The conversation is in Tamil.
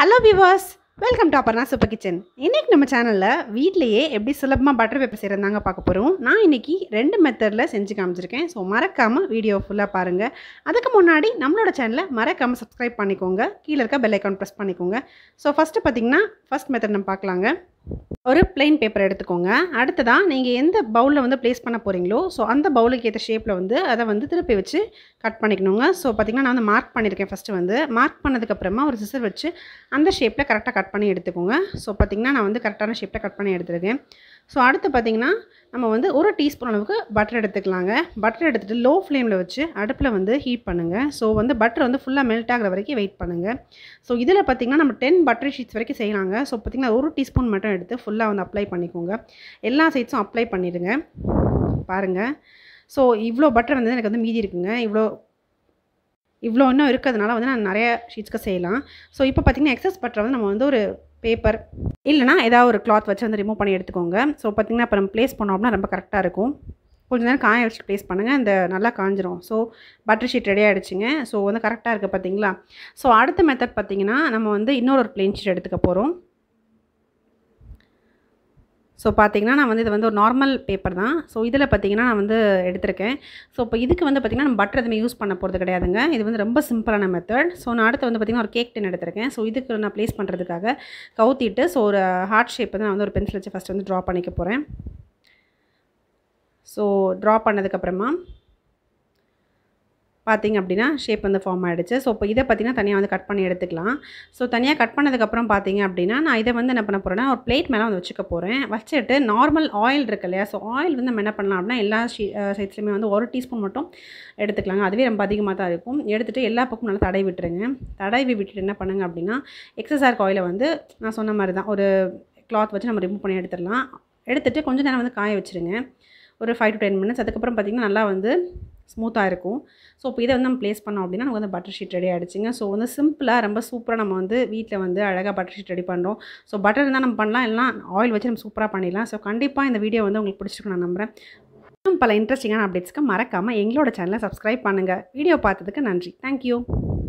ஹலோ விவாஸ் welcome to Aparna super kitchen இன்றைக்கி நம்ம சேனலில் வீட்லேயே எப்படி சுலபமாக பட்டர் பேப்பர் செய்கிறதாங்க பார்க்க போகிறோம் நான் இன்றைக்கி ரெண்டு மெத்தடில் செஞ்சு காமிச்சிருக்கேன் ஸோ மறக்காமல் வீடியோ ஃபுல்லாக பாருங்கள் அதுக்கு முன்னாடி நம்மளோட சேனலை மறக்காமல் சப்ஸ்கிரைப் பண்ணிக்கோங்க கீழே இருக்க பெல் ஐக்கான் ப்ரெஸ் பண்ணிக்கோங்க ஸோ ஃபஸ்ட்டு பார்த்தீங்கன்னா ஃபஸ்ட் மெத்தட் நம்ம பார்க்கலாங்க ஒரு பிளெயின் பேப்பர் எடுத்துக்கோங்க அடுத்ததாக நீங்கள் எந்த பவுலில் வந்து ப்ளேஸ் பண்ண போகிறீங்களோ ஸோ அந்த பவுலுக்கு ஏற்ற ஷேப்பில் வந்து அதை வந்து திருப்பி வச்சு கட் பண்ணிக்கணுங்க ஸோ பார்த்திங்கன்னா நான் வந்து மார்க் பண்ணியிருக்கேன் ஃபஸ்ட்டு வந்து மார்க் பண்ணதுக்கப்புறமா ஒரு சிசர் வச்சு அந்த ஷேப்பில் கரெக்டாக கட் பண்ணி எடுத்துக்கோங்க ஸோ பார்த்திங்கன்னா நான் வந்து கரெக்டான ஷேப்பில் கட் பண்ணி எடுத்துருக்கேன் ஸோ அடுத்து பார்த்திங்கன்னா நம்ம வந்து ஒரு டீஸ்பூன் அளவுக்கு பட்டர் எடுத்துக்கலாங்க பட்டர் எடுத்துகிட்டு லோ ஃப்ளேமில் வச்சு அடுப்பில் வந்து ஹீட் பண்ணுங்கள் ஸோ வந்து பட்டர் வந்து ஃபுல்லாக மெல்ட் ஆகிற வரைக்கும் வெயிட் பண்ணுங்கள் ஸோ இதில் பார்த்திங்கன்னா நம்ம டென் பட்டர் ஷீட்ஸ் வரைக்கும் செய்யலாங்க ஸோ பார்த்திங்கன்னா ஒரு டீஸ்பூன் மட்டும் எடுத்து ஃபுல்லாக வந்து அப்ளை பண்ணிக்கோங்க எல்லா சைட்ஸும் அப்ளை பண்ணிடுங்க பாருங்கள் ஸோ இவ்வளோ பட்டர் வந்து எனக்கு வந்து மீதி இருக்குங்க இவ்வளோ இவ்வளோ இன்னும் இருக்கிறதுனால வந்து நான் நிறைய ஷீட்ஸ்க்கு செய்யலாம் ஸோ இப்போ பார்த்திங்கன்னா எக்ஸஸ் பட்டரை வந்து நம்ம வந்து ஒரு பேப்பர் இல்லைனா ஏதாவது ஒரு கிளாத் வச்சு வந்து ரிமூவ் பண்ணி எடுத்துக்கோங்க ஸோ பார்த்திங்கன்னா இப்போ நம்ம ப்ளேஸ் பண்ணோம் அப்படின்னா ரொம்ப கரெக்டாக இருக்கும் கொஞ்ச நேரம் காய வச்சு ப்ளேஸ் பண்ணுங்கள் இந்த நல்லா காஞ்சிரும் ஸோ பட்டர் ஷீட் ரெடி ஆகிடுச்சிங்க ஸோ வந்து கரெக்டாக இருக்குது பார்த்தீங்களா ஸோ அடுத்த மெத்தட் பார்த்திங்கன்னா நம்ம வந்து இன்னொரு ஒரு பிளெயின் ஷீட் எடுத்துக்க போகிறோம் ஸோ பார்த்தீங்கன்னா நான் வந்து இது வந்து ஒரு நார்மல் பேப்பர் தான் ஸோ இதில் பார்த்தீங்கன்னா நான் வந்து எடுத்திருக்கேன் ஸோ இப்போ இதுக்கு வந்து பார்த்திங்கன்னா நம்ம பட்டர் எதுவுமே யூஸ் பண்ண போகிறது கிடையாதுங்க இது வந்து ரொம்ப சிம்பிளான மெத்தட் ஸோ நான் அடுத்து வந்து பார்த்திங்கன்னா ஒரு கேக் டின் எடுத்திருக்கேன் ஸோ இதுக்கு நான் ப்ளேஸ் பண்ணுறதுக்காக கவுத்திட்டு ஸோ ஒரு ஹார்ட் ஷேப் வந்து நான் வந்து ஒரு பென்சில் வச்சு ஃபஸ்ட் வந்து ட்ரா பண்ணிக்க போகிறேன் ஸோ ட்ரா பண்ணதுக்கப்புறமா பார்த்திங்க அப்படின்னா ஷேப் வந்து ஃபார்ம் ஆகிடுச்சு ஸோ இப்போ இதை பார்த்திங்கன்னா தனியாக வந்து கட் பண்ணி எடுத்துக்கலாம் ஸோ தனியாக கட் பண்ணதுக்கப்புறம் பார்த்திங்க அப்படின்னா நான் இதை வந்து என்ன பண்ண போகிறேன்னா ஒரு பிளேட் மேலே வந்து வச்சுக்க போகிறேன் வச்சுட்டு நார்மல் ஆயில் இருக்கு இல்லையா ஸோ ஆயில் வந்து நம்ம என்ன பண்ணலாம் அப்படின்னா எல்லா ஷீ சைட்ஸ்லையுமே வந்து ஒரு டீஸ்பூன் மட்டும் எடுத்துக்கலாங்க அதுவே ரொம்ப அதிகமாக தான் இருக்கும் எடுத்துகிட்டு எல்லா பக்கமும் நல்லா தடவி விட்டுருங்க தடவி விட்டுட்டு என்ன பண்ணுங்க அப்படின்னா எக்ஸசார்க் ஆயிலை வந்து நான் சொன்ன மாதிரி தான் ஒரு கிளாத் வச்சு நம்ம ரிமூவ் பண்ணி எடுத்துடலாம் எடுத்துகிட்டு கொஞ்சம் நேரம் வந்து காய வச்சுருங்க ஒரு ஃபைவ் டு டென் மினிட்ஸ் அதுக்கப்புறம் பார்த்திங்கன்னா நல்லா வந்து ஸ்மூத்தாக இருக்கும் ஸோ இப்போ இதை வந்து நம்ம ப்ளேஸ் பண்ணோம் அப்படின்னா நமக்கு வந்து பட்டர் ஷீட் ரெடி ஆகிடுச்சிங்க ஸோ வந்து சிம்பிளாக ரொம்ப சூப்பராக நம்ம வந்து வீட்டில் வந்து அழகாக பட்டர் ஷீட் ரெடி பண்ணுறோம் ஸோ பட்டர் இருந்தால் நம்ம பண்ணலாம் எல்லாம் ஆயில் வச்சு நம்ம சூப்பராக பண்ணிடலாம் ஸோ கண்டிப்பாக இந்த வீடியோ வந்து உங்களுக்கு பிடிச்சிருக்கும் நான் நம்புகிறேன் இன்னும் பல இன்ட்ரெஸ்டிங்கான அப்டேட்ஸ்க்கு மறக்காமல் எங்களோட சேனலை சப்ஸ்கிரைப் பண்ணுங்கள் வீடியோ பார்த்ததுக்கு நன்றி தேங்க்யூ